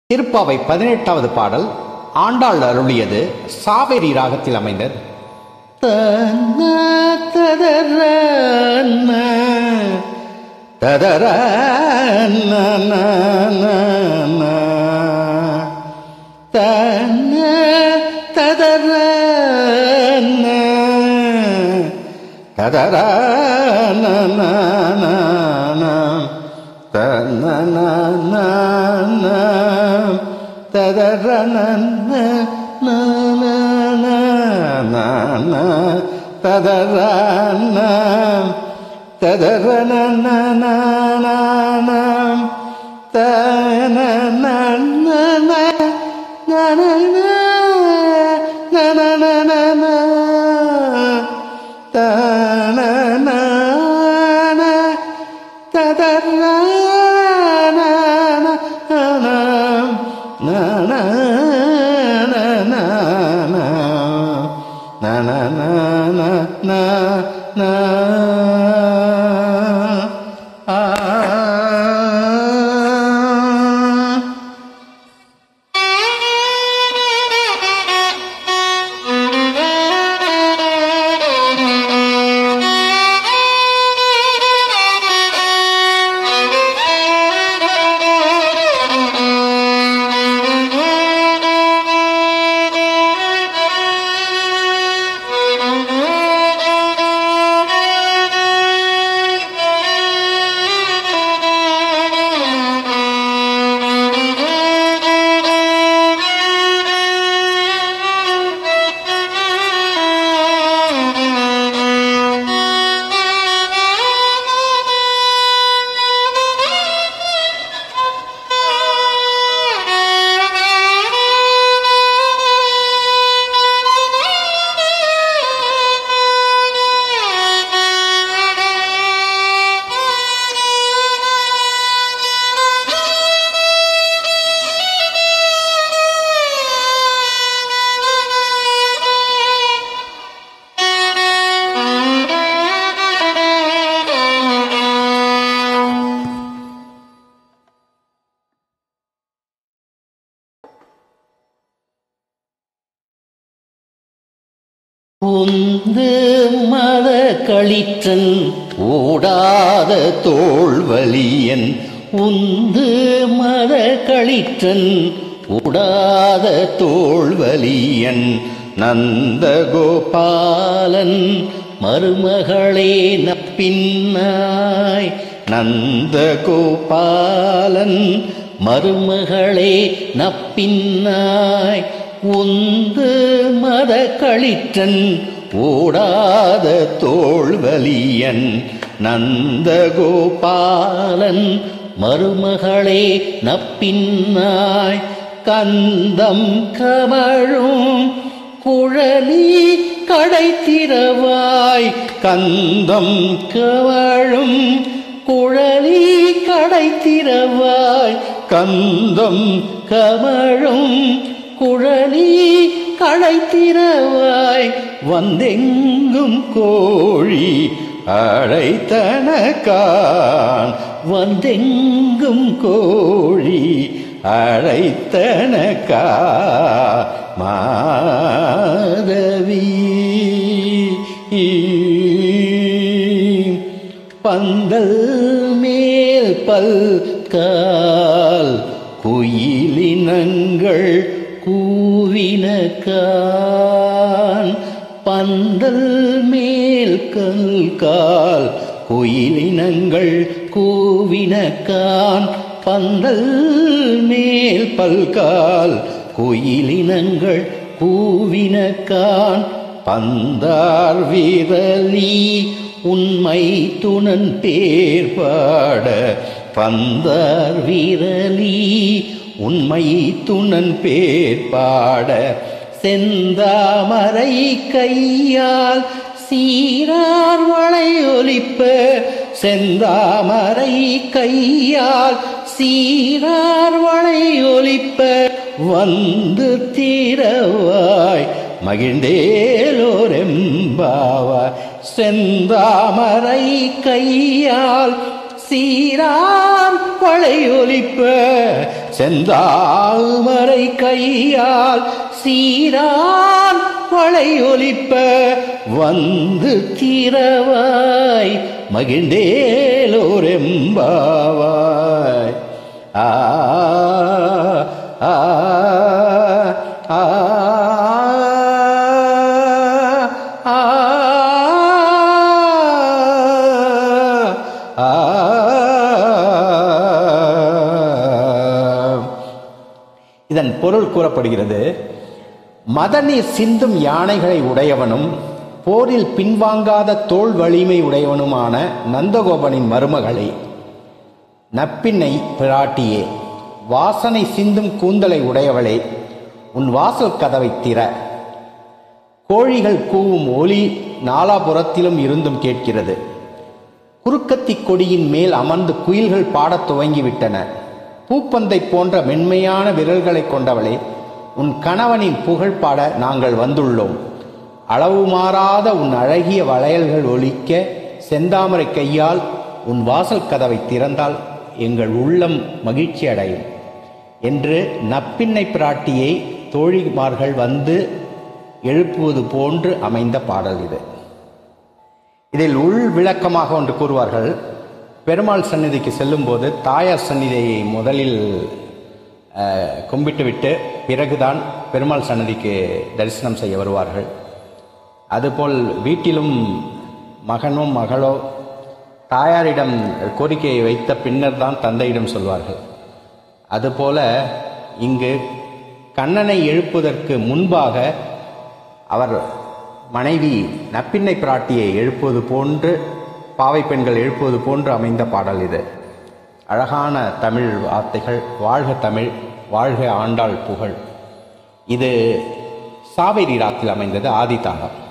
திருப்பாவை பதினெட்டாவது பாடல் ஆண்டாள் அருளியது சாவேரி ராகத்தில் அமைந்தது தன ததர ந, ததர ந, ந, ந, ந. தன ததர ந, ததர ந, ந, ந, ந. தன ந, ந, ந. ததர ந, ந, ந, ந, ந, ந, ந. ததர ந, ததர ந, ந, ந, ந, ந. தன ந, ந, ந, ந, ந, ந. ந, ந, ந, ந, ந. தன ந, ந. ததர ந, ந, ந. ந, ந, ந, ந, ந. ந, ந, ந, ந, ந, ந. ஆ உந்து மத களிற்றன் ஓடாத தோல்வலியன் உந்து மத களிற்றன் ஓடாத தோல்வலியன் நந்தகோபாலன் மருமகளே நப்பின்னாய் நந்தகோபாலன் மருமகளே நப்பின்னாய் உந்து மத களிற்றன் ஓடாத தோல்வலியன் நந்தகோபாலன் மருமகளே நப்பின்னாய் கந்தம் கமழும் குழலி கடை திறவாய் கந்தம் கமழும் குழலி கடை திறவாய் கந்தம் கமழும் குழலி கடை திறவாய் வந்தெங்கும் கோழி அழைத்தனக்கான் வந்தெங்கும் கோழி அழைத்தனக்கா மாதவி பந்தல் மேல் பல்கால் குயிலினங்கள் கூவினக்கான் பந்தல் மேல் கல்கால் குயிலினங்கள் கூவினக்கான் பந்தல் மேல் பல்கால் குயிலினங்கள் கூவினக்கான் பந்தார் விரலி உண்மை துணன் பேர் பாட பந்தார் விரலி உண்மை துணன் பேர் பாட செந்தாமரை கையால் சீரார் வளை ஒலிப்ப செந்தாமரை கையால் சீரார் வளை ஒலிப்ப வந்து தீரவாய் மகிழ்ந்தேலோரெம்பாவாய் செந்தாமரை கையால் சீரார் பழையொலிப்ப செந்தாமரை கையால் சீரான் பழையொலிப்ப வந்து தீரவாய் மகிழ்ந்தேலோரெம்பாவாய் ஆ ஆ ஆ ஆ ஆ இதன் பொருள் கூறப்படுகிறது மதநீர் சிந்தும் யானைகளை உடையவனும் போரில் பின்வாங்காத தோல் வலிமை உடையவனுமான நந்தகோபனின் மருமகளை நப்பின்னை பிராட்டியே வாசனை சிந்தும் கூந்தலை உடையவளே உன் வாசல் கதவை திற கோழிகள் கூவும் ஒலி நாலாபுறத்திலும் இருந்தும் கேட்கிறது குறுக்கத்தி கொடியின் மேல் அமர்ந்து குயில்கள் பாடத் துவங்கிவிட்டன பூப்பந்தை போன்ற மென்மையான விரல்களை கொண்டவளே உன் கணவனின் புகழ் பாட நாங்கள் வந்துள்ளோம் அளவு மாறாத உன் அழகிய வளையல்கள் ஒலிக்க செந்தாமரை கையால் உன் வாசல் கதவை திறந்தால் எங்கள் உள்ளம் மகிழ்ச்சி அடையும் என்று நப்பின்னை பிராட்டியை தோழிமார்கள் வந்து எழுப்புவது போன்று அமைந்த பாடல் இது இதில் உள் விளக்கமாக ஒன்று கூறுவார்கள் பெருமாள் சந்நிதிக்கு செல்லும்போது தாயார் சந்நிதியை முதலில் அஹ், கும்பிட்டுவிட்டு பிறகுதான் பெருமாள் சன்னதிக்கு தரிசனம் செய்ய வருவார்கள் அதுபோல் வீட்டிலும் மகனோ மகளோ தாயாரிடம் கோரிக்கையை வைத்த பின்னர் தான் தந்தையிடம் சொல்வார்கள் அதுபோல இங்கு கண்ணனை எழுப்புவதற்கு முன்பாக அவர் மனைவி நப்பின்னை பிராட்டியை எழுப்புவது போன்று பாவை பெண்கள் எழுப்புவது போன்று அமைந்த பாடல் இது அழகான தமிழ் வார்த்தைகள் வாழ்க தமிழ் வாழ்க ஆண்டாள் புகழ் இது சாவேரி ராத்தில் அமைந்தது ஆதித்தாளம்